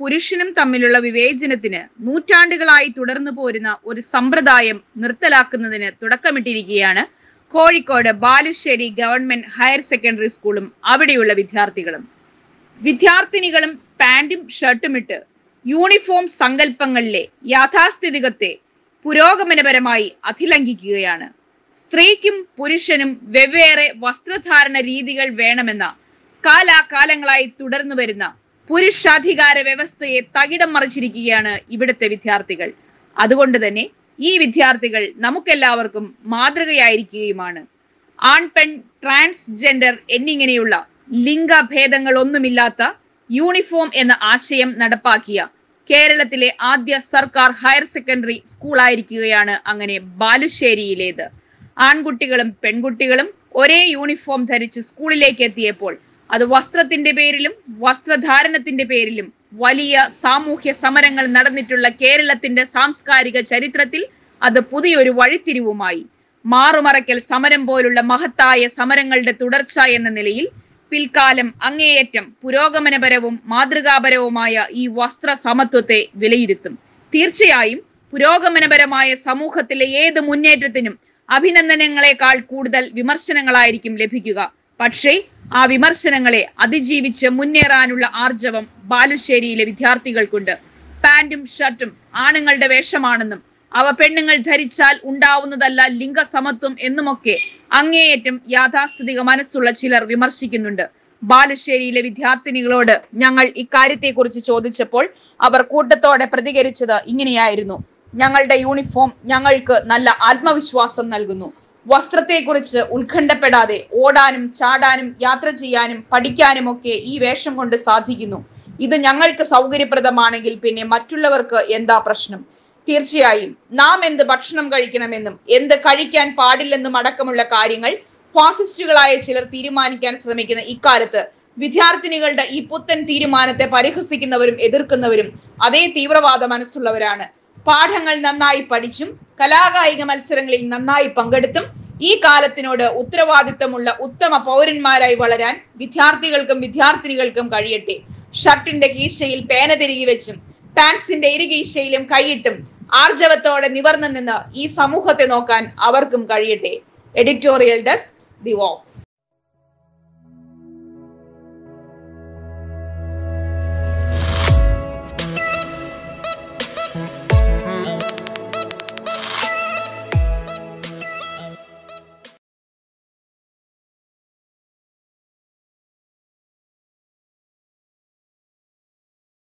പുരുഷനും തമ്മിലുള്ള വിവേചനത്തിന് നൂറ്റാണ്ടുകളായി തുടർന്നു പോരുന്ന ഒരു സമ്പ്രദായം നിർത്തലാക്കുന്നതിന് തുടക്കമിട്ടിരിക്കുകയാണ് Kozhikode Balussery government higher secondary സ്കൂളും അവിടെയുള്ള വിദ്യാർത്ഥികളും വിദ്യാർത്ഥിനികളും പാന്റും ഷർട്ടും ഇട്ട് യൂണിഫോം സങ്കല്പങ്ങളിലെ യാഥാസ്ഥിതികത്തെ പുരോഗമനപരമായി അതിലംഘിക്കുകയാണ് സ്ത്രീക്കും പുരുഷനും വെവ്വേറെ വസ്ത്രധാരണ രീതികൾ വേണമെന്ന കാലാകാലങ്ങളായി തുടർന്നു വരുന്ന പുരുഷാധികാര വ്യവസ്ഥയെ തകിടം മറിച്ചിരിക്കുകയാണ് ഇവിടുത്തെ വിദ്യാർത്ഥികൾ അതുകൊണ്ട് തന്നെ ഈ വിദ്യാർത്ഥികൾ നമുക്കെല്ലാവർക്കും മാതൃകയായിരിക്കുകയുമാണ് ആൺ പെൺ ട്രാൻസ്ജെൻഡർ എന്നിങ്ങനെയുള്ള ലിംഗഭേദങ്ങൾ ഒന്നുമില്ലാത്ത യൂണിഫോം എന്ന ആശയം നടപ്പാക്കിയ കേരളത്തിലെ ആദ്യ സർക്കാർ ഹയർ സെക്കൻഡറി സ്കൂളായിരിക്കുകയാണ് അങ്ങനെ ബാലുശ്ശേരിയിലേത് ആൺകുട്ടികളും പെൺകുട്ടികളും ഒരേ യൂണിഫോം ധരിച്ച് സ്കൂളിലേക്ക് എത്തിയപ്പോൾ അത് വസ്ത്രത്തിന്റെ പേരിലും വസ്ത്രധാരണത്തിന്റെ പേരിലും വലിയ സാമൂഹ്യ സമരങ്ങൾ നടന്നിട്ടുള്ള കേരളത്തിന്റെ സാംസ്കാരിക ചരിത്രത്തിൽ അത് പുതിയൊരു വഴിത്തിരിവുമായി മാറുമറയ്ക്കൽ സമരം പോലുള്ള മഹത്തായ സമരങ്ങളുടെ തുടർച്ച എന്ന നിലയിൽ പിൽക്കാലം അങ്ങേയറ്റം പുരോഗമനപരവും മാതൃകാപരവുമായ ഈ വസ്ത്ര സമത്വത്തെ വിലയിരുത്തും തീർച്ചയായും പുരോഗമനപരമായ സമൂഹത്തിലെ ഏത് മുന്നേറ്റത്തിനും അഭിനന്ദനങ്ങളെക്കാൾ കൂടുതൽ വിമർശനങ്ങളായിരിക്കും ലഭിക്കുക പക്ഷേ ആ വിമർശനങ്ങളെ അതിജീവിച്ച് മുന്നേറാനുള്ള ആർജവം ബാലുശ്ശേരിയിലെ വിദ്യാർത്ഥികൾക്കുണ്ട് പാന്റും ഷർട്ടും ആണുങ്ങളുടെ വേഷമാണെന്നും അവ പെണ്ണുങ്ങൾ ധരിച്ചാൽ ഉണ്ടാവുന്നതല്ല ലിംഗസമത്വം എന്നുമൊക്കെ അങ്ങേയറ്റം യാഥാസ്ഥിതിക മനസ്സുള്ള ചിലർ വിമർശിക്കുന്നുണ്ട് ബാലുശ്ശേരിയിലെ വിദ്യാർത്ഥിനികളോട് ഞങ്ങൾ ഇക്കാര്യത്തെക്കുറിച്ച് ചോദിച്ചപ്പോൾ അവർ കൂട്ടത്തോടെ പ്രതികരിച്ചത് ഇങ്ങനെയായിരുന്നു ഞങ്ങളുടെ യൂണിഫോം ഞങ്ങൾക്ക് നല്ല ആത്മവിശ്വാസം നൽകുന്നു വസ്ത്രത്തെക്കുറിച്ച് ഉത്കണ്ഠപ്പെടാതെ ഓടാനും ചാടാനും യാത്ര ചെയ്യാനും പഠിക്കാനും ഒക്കെ ഈ വേഷം കൊണ്ട് സാധിക്കുന്നു ഇത് ഞങ്ങൾക്ക് സൗകര്യപ്രദമാണെങ്കിൽ പിന്നെ മറ്റുള്ളവർക്ക് എന്താ പ്രശ്നം തീർച്ചയായും നാം എന്ത് ഭക്ഷണം കഴിക്കണമെന്നും എന്ത് കഴിക്കാൻ പാടില്ലെന്നും അടക്കമുള്ള കാര്യങ്ങൾ ഫാസിസ്റ്റുകളായ ചിലർ തീരുമാനിക്കാൻ ശ്രമിക്കുന്ന ഇക്കാലത്ത് വിദ്യാർത്ഥിനികളുടെ ഈ പുത്തൻ തീരുമാനത്തെ പരിഹസിക്കുന്നവരും എതിർക്കുന്നവരും അതേ തീവ്രവാദ മനസ്സുള്ളവരാണ് പാഠങ്ങൾ നന്നായി പഠിച്ചും കലാകായിക മത്സരങ്ങളിൽ നന്നായി പങ്കെടുത്തും ഈ കാലത്തിനോട് ഉത്തരവാദിത്തമുള്ള ഉത്തമ പൗരന്മാരായി വളരാൻ വിദ്യാർത്ഥികൾക്കും വിദ്യാർത്ഥിനികൾക്കും കഴിയട്ടെ ഷർട്ടിന്റെ കീശയിൽ പേന തിരികെ വെച്ചും പാൻസിന്റെ ഇരുകീശയിലും കൈയിട്ടും ആർജവത്തോടെ നിവർന്നു നിന്ന് ഈ സമൂഹത്തെ നോക്കാൻ അവർക്കും കഴിയട്ടെ എഡിറ്റോറിയൽ ഡെസ്ക് ദി വോക്സ്